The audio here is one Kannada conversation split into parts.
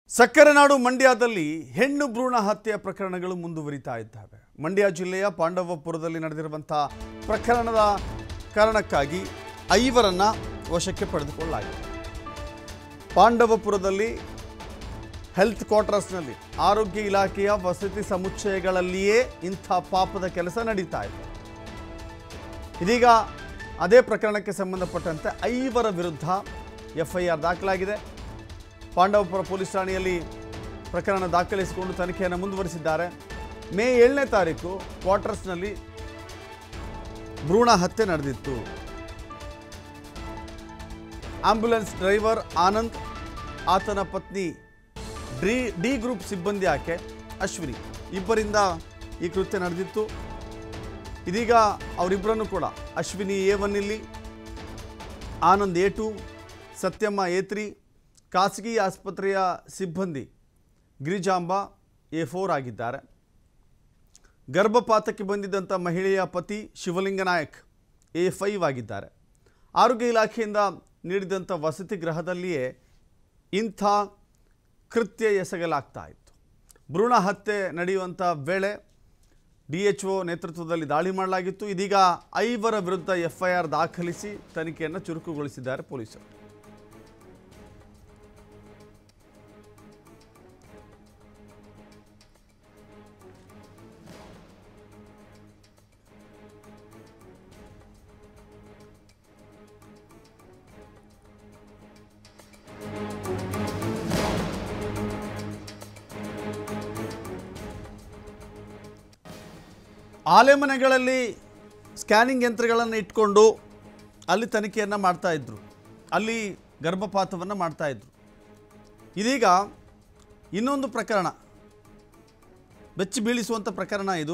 ಸಕ್ಕರೆ ನಾಡು ಮಂಡ್ಯದಲ್ಲಿ ಹೆಣ್ಣು ಭ್ರೂಣ ಹತ್ಯೆ ಪ್ರಕರಣಗಳು ಮುಂದುವರಿತಾ ಇದ್ದಾವೆ ಮಂಡ್ಯ ಜಿಲ್ಲೆಯ ಪಾಂಡವಪುರದಲ್ಲಿ ನಡೆದಿರುವಂಥ ಪ್ರಕರಣದ ಕಾರಣಕ್ಕಾಗಿ ಐವರನ್ನ ವಶಕ್ಕೆ ಪಡೆದುಕೊಳ್ಳಲಾಗಿದೆ ಪಾಂಡವಪುರದಲ್ಲಿ ಹೆಲ್ತ್ ಕ್ವಾರ್ಟರ್ಸ್ನಲ್ಲಿ ಆರೋಗ್ಯ ಇಲಾಖೆಯ ವಸತಿ ಸಮುಚ್ಚಯಗಳಲ್ಲಿಯೇ ಇಂಥ ಪಾಪದ ಕೆಲಸ ನಡೀತಾ ಇದೆ ಇದೀಗ ಅದೇ ಪ್ರಕರಣಕ್ಕೆ ಸಂಬಂಧಪಟ್ಟಂತೆ ಐವರ ವಿರುದ್ಧ ಎಫ್ಐಆರ್ ದಾಖಲಾಗಿದೆ ಪಾಂಡವಪುರ ಪೊಲೀಸ್ ಠಾಣೆಯಲ್ಲಿ ಪ್ರಕರಣ ದಾಖಲಿಸಿಕೊಂಡು ತನಿಖೆಯನ್ನು ಮುಂದುವರಿಸಿದ್ದಾರೆ ಮೇ ಏಳನೇ ತಾರೀಕು ಕ್ವಾರ್ಟರ್ಸ್ನಲ್ಲಿ ಭ್ರೂಣ ಹತ್ಯೆ ನಡೆದಿತ್ತು ಆಂಬ್ಯುಲೆನ್ಸ್ ಡ್ರೈವರ್ ಆನಂದ್ ಆತನ ಪತ್ನಿ ಡಿ ಡಿ ಗ್ರೂಪ್ ಸಿಬ್ಬಂದಿ ಆಕೆ ಅಶ್ವಿನಿ ಇಬ್ಬರಿಂದ ಈ ಕೃತ್ಯ ನಡೆದಿತ್ತು ಇದೀಗ ಅವರಿಬ್ಬರನ್ನು ಕೂಡ ಅಶ್ವಿನಿ ಎ ಒನ್ ಇಲ್ಲಿ Anand A two Satyamma A three ಖಾಸಗಿ ಆಸ್ಪತ್ರೆಯ ಸಿಬ್ಬಂದಿ ಗಿರಿಜಾಂಬ ಎ ಫೋರ್ ಆಗಿದ್ದಾರೆ ಗರ್ಭಪಾತಕ್ಕೆ ಬಂದಿದ್ದಂಥ ಮಹಿಳೆಯ ಪತಿ ಶಿವಲಿಂಗ ನಾಯಕ್ ಎ ಫೈವ್ ಆಗಿದ್ದಾರೆ ಆರೋಗ್ಯ ಇಲಾಖೆಯಿಂದ ನೀಡಿದಂಥ ವಸತಿ ಗೃಹದಲ್ಲಿಯೇ ಇಂಥ ಕೃತ್ಯ ಎಸಗಲಾಗ್ತಾ ಇತ್ತು ಭ್ರೂಣ ಹತ್ಯೆ ನಡೆಯುವಂಥ ವೇಳೆ ಡಿ ಎಚ್ ಒ ನೇತೃತ್ವದಲ್ಲಿ ದಾಳಿ ಮಾಡಲಾಗಿತ್ತು ಇದೀಗ ಐವರ ವಿರುದ್ಧ ಎಫ್ಐಆರ್ ದಾಖಲಿಸಿ ತನಿಖೆಯನ್ನು ಚುರುಕುಗೊಳಿಸಿದ್ದಾರೆ ಪೊಲೀಸರು ಆಲೆಮನೆಗಳಲ್ಲಿ ಸ್ಕ್ಯಾನಿಂಗ್ ಯಂತ್ರಗಳನ್ನು ಇಟ್ಕೊಂಡು ಅಲ್ಲಿ ತನಿಖೆಯನ್ನು ಮಾಡ್ತಾ ಇದ್ರು ಅಲ್ಲಿ ಗರ್ಭಪಾತವನ್ನು ಮಾಡ್ತಾ ಇದ್ರು ಇದೀಗ ಇನ್ನೊಂದು ಪ್ರಕರಣ ಬೆಚ್ಚಿ ಬೀಳಿಸುವಂಥ ಪ್ರಕರಣ ಇದು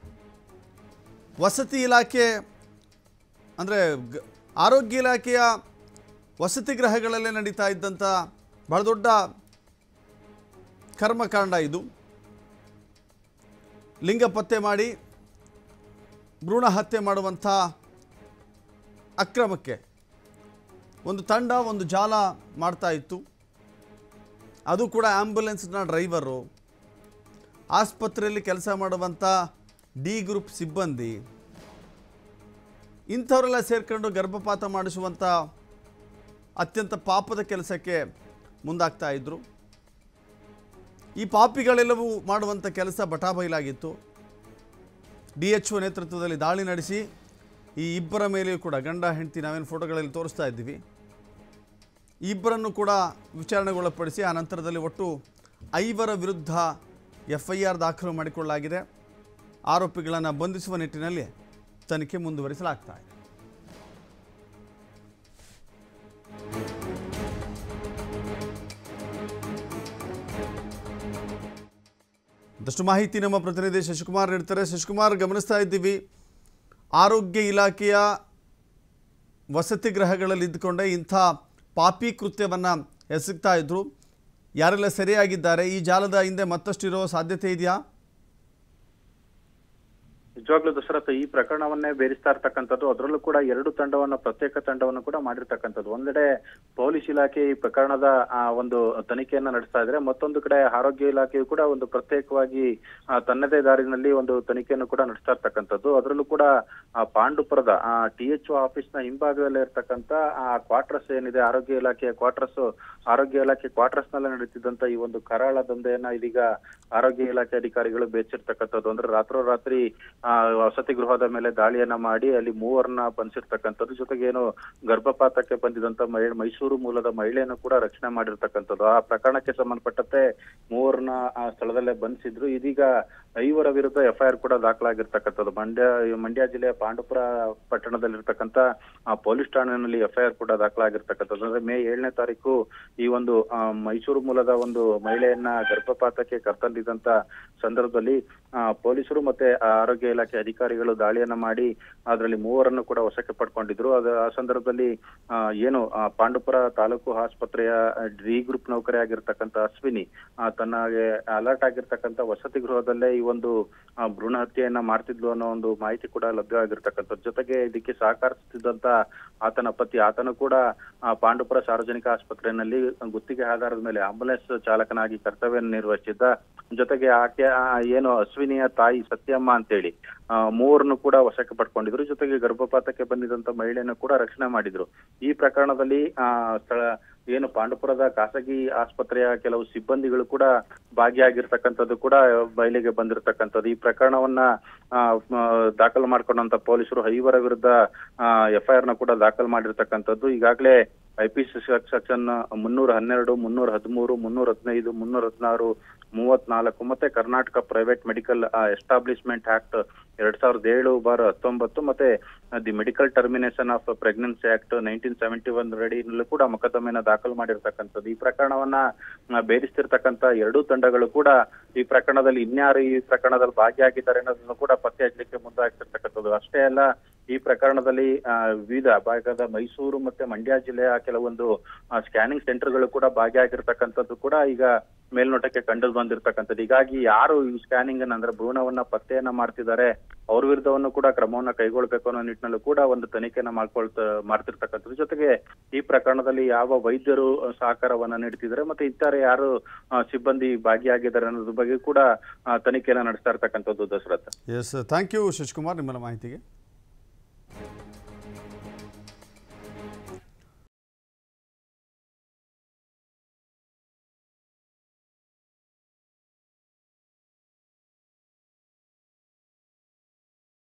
ವಸತಿ ಇಲಾಖೆ ಅಂದರೆ ಗ- ಆರೋಗ್ಯ ಇಲಾಖೆಯ ವಸತಿ ಗೃಹಗಳಲ್ಲೇ ನಡೀತಾ ಇದ್ದಂಥ ಬಹಳ ದೊಡ್ಡ ಕರ್ಮಕಾಂಡ ಇದು ಲಿಂಗ ಪತ್ತೆ ಮಾಡಿ ಭ್ರೂಣ ಹತ್ಯೆ ಮಾಡುವಂಥ ಅಕ್ರಮಕ್ಕೆ ಒಂದು ತಂಡ ಒಂದು ಜಾಲ ಮಾಡ್ತಾ ಇತ್ತು ಅದು ಕೂಡ ಆ್ಯಂಬುಲೆನ್ಸ್ನ ಡ್ರೈವರು ಆಸ್ಪತ್ರೆಯಲ್ಲಿ ಕೆಲಸ ಮಾಡುವಂಥ ಡಿ ಗ್ರೂಪ್ ಸಿಬ್ಬಂದಿ ಇಂಥವರೆಲ್ಲ ಸೇರ್ಕೊಂಡು ಗರ್ಭಪಾತ ಮಾಡಿಸುವಂಥ ಅತ್ಯಂತ ಪಾಪದ ಕೆಲಸಕ್ಕೆ ಮುಂದಾಗ್ತಾ ಇದ್ದರು ಈ ಪಾಪಿಗಳೆಲ್ಲವೂ ಮಾಡುವಂಥ ಕೆಲಸ ಬಟಾಬೈಲಾಗಿತ್ತು ಡಿ ಎಚ್ ಒ ನೇತೃತ್ವದಲ್ಲಿ ದಾಳಿ ನಡೆಸಿ ಈ ಇಬ್ಬರ ಮೇಲೆಯೂ ಕೂಡ ಗಂಡ ಹೆಂಡತಿ ನಾವೇನು ಫೋಟೋಗಳಲ್ಲಿ ತೋರಿಸ್ತಾ ಇದ್ದೀವಿ ಈ ಇಬ್ಬರನ್ನು ಕೂಡ ವಿಚಾರಣೆಗೊಳಪಡಿಸಿ ಆ ನಂತರದಲ್ಲಿ ಒಟ್ಟು ಐವರ ವಿರುದ್ಧ ಎಫ್ ಐ ಆರ್ ದಾಖಲು ಮಾಡಿಕೊಳ್ಳಲಾಗಿದೆ ಆರೋಪಿಗಳನ್ನು ಬಂಧಿಸುವ ನಿಟ್ಟಿನಲ್ಲಿ ತನಿಖೆ ಮುಂದುವರಿಸಲಾಗ್ತಾ ಇದೆ ಒಂದಷ್ಟು ಮಾಹಿತಿ ನಮ್ಮ ಪ್ರತಿನಿಧಿ ಶಶಿಕುಮಾರ್ ನೀಡ್ತಾರೆ ಶಶಿಕುಮಾರ್ ಗಮನಿಸ್ತಾ ಇದ್ದೀವಿ ಆರೋಗ್ಯ ಇಲಾಖೆಯ ವಸತಿ ಗೃಹಗಳಲ್ಲಿ ಇದ್ದುಕೊಂಡೇ ಇಂಥ ಪಾಪಿ ಕೃತ್ಯವನ್ನು ಎಸಗ್ತಾ ಇದ್ರು ಯಾರೆಲ್ಲ ಸರಿಯಾಗಿದ್ದಾರೆ ಈ ಜಾಲದ ಹಿಂದೆ ಮತ್ತಷ್ಟು ಇರೋ ಸಾಧ್ಯತೆ ಇದೆಯಾ ನಿಜವಾಗ್ಲೂ ದಶರಥ ಈ ಪ್ರಕರಣವನ್ನೇ ಬೇರಿಸ್ತಾ ಇರ್ತಕ್ಕಂಥದ್ದು ಅದರಲ್ಲೂ ಕೂಡ ಎರಡು ತಂಡವನ್ನ ಪ್ರತ್ಯೇಕ ತಂಡವನ್ನು ಕೂಡ ಮಾಡಿರ್ತಕ್ಕಂಥದ್ದು ಒಂದೆಡೆ ಪೊಲೀಸ್ ಇಲಾಖೆ ಈ ಪ್ರಕರಣದ ಆ, ಒಂದು ತನಿಖೆಯನ್ನ ನಡೆಸ್ತಾ ಇದ್ರೆ ಮತ್ತೊಂದು ಕಡೆ ಆರೋಗ್ಯ ಇಲಾಖೆಯು ಕೂಡ ಒಂದು ಪ್ರತ್ಯೇಕವಾಗಿ ಆ, ತನ್ನದೇ ದಾರಿನಲ್ಲಿ ಒಂದು ತನಿಖೆಯನ್ನು ಕೂಡ ನಡೆಸ್ತಾ ಇರ್ತಕ್ಕಂಥದ್ದು ಅದರಲ್ಲೂ ಕೂಡ ಆ, ಪಾಂಡುಪುರದ ಟಿ ಎಚ್ ಒ ಆಫೀಸ್ ನ ಹಿಂಭಾಗದಲ್ಲಿ ಇರ್ತಕ್ಕಂಥ ಆ ಕ್ವಾರ್ಟರ್ಸ್ ಏನಿದೆ ಆರೋಗ್ಯ ಇಲಾಖೆಯ ಕ್ವಾರ್ಟರ್ಸ್ ಆರೋಗ್ಯ ಇಲಾಖೆ ಕ್ವಾರ್ಟರ್ಸ್ ನಲ್ಲಿ ನಡೀತಿದ್ದಂತ ಈ ಒಂದು ಕರಾಳ ದಂಧೆಯನ್ನ ಇದೀಗ ಆರೋಗ್ಯ ಇಲಾಖೆ ಅಧಿಕಾರಿಗಳು ಬೇಚಿರ್ತಕ್ಕಂಥದ್ದು ಅಂದ್ರೆ ರಾತ್ರೋರಾತ್ರಿ ಆ, ವಸತಿ ಗೃಹದ ಮೇಲೆ ದಾಳಿಯನ್ನ ಮಾಡಿ ಅಲ್ಲಿ ಮೂವರನ್ನ ಬಂಧಿಸಿರ್ತಕ್ಕಂಥದ್ದು ಜೊತೆಗೆ ಏನು ಗರ್ಭಪಾತಕ್ಕೆ ಬಂದಿದಂತ ಮಹಿ- ಮೈಸೂರು ಮೂಲದ ಮಹಿಳೆಯನ್ನು ಕೂಡ ರಕ್ಷಣೆ ಮಾಡಿರ್ತಕ್ಕಂಥದ್ದು ಆ ಪ್ರಕರಣಕ್ಕೆ ಸಂಬಂಧಪಟ್ಟಂತೆ ಮೂವರನ್ನ ಆ ಸ್ಥಳದಲ್ಲೇ ಬಂಧಿಸಿದ್ರು ಇದೀಗ ಐವರ ವಿರುದ್ಧ ಎಫ್ಐಆರ್ ಕೂಡ ದಾಖಲಾಗಿರ್ತಕ್ಕಂಥದ್ದು ಮಂಡ್ಯ ಮಂಡ್ಯ ಜಿಲ್ಲೆಯ ಪಾಂಡುಪುರ ಪಟ್ಟಣದಲ್ಲಿರ್ತಕ್ಕಂಥ ಆ, ಪೊಲೀಸ್ ಠಾಣೆಯಲ್ಲಿ ಎಫ್ಐಆರ್ ಕೂಡ ದಾಖಲಾಗಿರ್ತಕ್ಕಂಥದ್ದು ಅಂದ್ರೆ ಮೇ ಏಳನೇ ತಾರೀಕು ಈ ಒಂದು ಆ, ಮೈಸೂರು ಮೂಲದ ಒಂದು ಮಹಿಳೆಯನ್ನ ಗರ್ಭಪಾತಕ್ಕೆ ಕರ್ತಂದಿದ್ದಂತ ಸಂದರ್ಭದಲ್ಲಿ ಆ, ಪೊಲೀಸರು ಮತ್ತೆ ಆ, ಆರೋಗ್ಯ ಇಲಾಖೆ ಇಲಾಖೆ ಅಧಿಕಾರಿಗಳು ದಾಳಿಯನ್ನ ಮಾಡಿ ಅದರಲ್ಲಿ ಮೂವರನ್ನು ಕೂಡ ವಶಕ್ಕೆ ಪಡ್ಕೊಂಡಿದ್ರು ಅದು ಆ ಸಂದರ್ಭದಲ್ಲಿ ಆ, ಏನು ಆ, ಪಾಂಡುಪುರ ತಾಲೂಕು ಆಸ್ಪತ್ರೆಯ ಡಿ ಗ್ರೂಪ್ ನೌಕರಿ ಆಗಿರ್ತಕ್ಕಂಥ ಅಶ್ವಿನಿ ಆ, ತನ್ನಗೆ ಅಲರ್ಟ್ ಆಗಿರ್ತಕ್ಕಂಥ ವಸತಿ ಗೃಹದಲ್ಲೇ ಈ ಒಂದು ಆ, ಭ್ರೂಣ ಹತ್ಯೆಯನ್ನ ಮಾಡ್ತಿದ್ಲು ಅನ್ನೋ ಒಂದು ಮಾಹಿತಿ ಕೂಡ ಲಭ್ಯವಾಗಿರ್ತಕ್ಕಂಥದ್ದು ಜೊತೆಗೆ ಇದಕ್ಕೆ ಸಹಕರಿಸುತ್ತಿದ್ದಂತ ಆತನ ಪತಿ ಆತನು ಕೂಡ ಆ, ಪಾಂಡುಪುರ ಸಾರ್ವಜನಿಕ ಆಸ್ಪತ್ರೆಯಲ್ಲಿ ಗುತ್ತಿಗೆ ಆಧಾರದ ಮೇಲೆ ಆಂಬುಲೆನ್ಸ್ ಚಾಲಕನಾಗಿ ಕರ್ತವ್ಯ ನಿರ್ವಹಿಸಿದ್ದ ಜೊತೆಗೆ ಆಕೆ ಆ, ಏನು ಅಶ್ವಿನಿಯ ತಾಯಿ ಸತ್ಯಮ್ಮ ಅಂತೇಳಿ ಆ, ಮೂವರನ್ನು ಕೂಡ ವಶಕ್ಕೆ ಪಡ್ಕೊಂಡಿದ್ರು ಜೊತೆಗೆ ಗರ್ಭಪಾತಕ್ಕೆ ಬಂದಿದಂತ ಮಹಿಳೆಯನ್ನು ಕೂಡ ರಕ್ಷಣೆ ಮಾಡಿದ್ರು ಈ ಪ್ರಕರಣದಲ್ಲಿ ಆ ಸ್ಥಳ ಏನು ಪಾಂಡುಪುರದ ಖಾಸಗಿ ಆಸ್ಪತ್ರೆಯ ಕೆಲವು ಸಿಬ್ಬಂದಿಗಳು ಕೂಡ ಭಾಗಿಯಾಗಿರ್ತಕ್ಕಂಥದ್ದು ಕೂಡ ಬಯಲಿಗೆ ಬಂದಿರತಕ್ಕಂಥದ್ದು ಈ ಪ್ರಕರಣವನ್ನ ಆ, ಮ, ದಾಖಲು ಮಾಡ್ಕೊಂಡಂತ ಪೊಲೀಸರು ಐವರ ವಿರುದ್ಧ ಎಫ್ಐಆರ್ ನ ಕೂಡ ದಾಖಲು ಮಾಡಿರ್ತಕ್ಕಂಥದ್ದು ಈಗಾಗಲೇ ಐಪಿಸಿ ಸೆಕ್ಷನ್ ಮುನ್ನೂರ ಹನ್ನೆರಡು ಮುನ್ನೂರ ಹದಿಮೂರು ಮುನ್ನೂರ ಹದಿನೈದು ಮುನ್ನೂರ ಹದಿನಾರು ಮೂವತ್ನಾಲ್ಕು ಮತ್ತೆ Karnataka private medical establishment act ಎರಡ್ ಸಾವಿರದ ಏಳು ಬಾರ್ ಹತ್ತೊಂಬತ್ತು ಮತ್ತೆ the medical termination of pregnancy act nineteen seventy one ಅಡಿನಲ್ಲೂ ಕೂಡ ಮೊಕದ್ದಮೆನ ದಾಖಲು ಮಾಡಿರ್ತಕ್ಕಂಥದ್ದು ಈ ಪ್ರಕರಣವನ್ನ ಆ, ಬೇರಿಸ್ತಿರ್ತಕ್ಕಂಥ ಎರಡೂ ತಂಡಗಳು ಕೂಡ ಈ ಪ್ರಕರಣದಲ್ಲಿ ಇನ್ಯಾರು ಈ ಪ್ರಕರಣದಲ್ಲಿ ಭಾಗಿಯಾಗಿದ್ದಾರೆ ಅನ್ನೋದನ್ನು ಕೂಡ ಪತ್ತೆ ಹಚ್ಚಲಿಕ್ಕೆ ಮುಂದಾಗ್ತಿರ್ತಕ್ಕಂಥದ್ದು ಅಷ್ಟೇ ಅಲ್ಲ ಈ ಪ್ರಕರಣದಲ್ಲಿ ಆ, ವಿವಿಧ ಭಾಗದ ಮೈಸೂರು ಮತ್ತೆ ಮಂಡ್ಯ ಜಿಲ್ಲೆಯ ಕೆಲವೊಂದು ಸ್ಕ್ಯಾನಿಂಗ್ ಸೆಂಟರ್ಗಳು ಕೂಡ ಭಾಗಿಯಾಗಿರ್ತಕ್ಕಂಥದ್ದು ಕೂಡ ಈಗ ಮೇಲ್ನೋಟಕ್ಕೆ ಕಂಡು ಬಂದಿರತಕ್ಕಂಥದ್ದು ಹೀಗಾಗಿ ಯಾರು ಈ ಸ್ಕ್ಯಾನಿಂಗ್ ಅನ್ನ ಅಂದ್ರೆ ಭ್ರೂಣವನ್ನ ಪತ್ತೆಯನ್ನ ಮಾಡ್ತಿದ್ದಾರೆ ಅವ್ರ ವಿರುದ್ಧವನ್ನು ಕೂಡ ಕ್ರಮವನ್ನ ಕೈಗೊಳ್ಬೇಕು ಅನ್ನೋ ನಿಟ್ಟಿನಲ್ಲೂ ಕೂಡ ಒಂದು ತನಿಖೆಯನ್ನ ಮಾಡ್ಕೊಳ್ತಾ ಮಾಡ್ತಿರ್ತಕ್ಕಂಥದ್ದು ಜೊತೆಗೆ ಈ ಪ್ರಕರಣದಲ್ಲಿ ಯಾವ ವೈದ್ಯರು ಸಹಕಾರವನ್ನ ನೀಡ್ತಿದ್ದಾರೆ ಮತ್ತೆ ಇತರೆ ಯಾರು ಆ, ಸಿಬ್ಬಂದಿ ಭಾಗಿಯಾಗಿದ್ದಾರೆ ಅನ್ನೋದ್ರ ಬಗ್ಗೆ ಕೂಡ ಆ, ತನಿಖೆಯನ್ನ ನಡೆಸ್ತಾ ಇರ್ತಕ್ಕಂಥದ್ದು Dasharatha yes thank you Shashikumar ನಿಮ್ಮಲ್ಲ ಮಾಹಿತಿಗೆ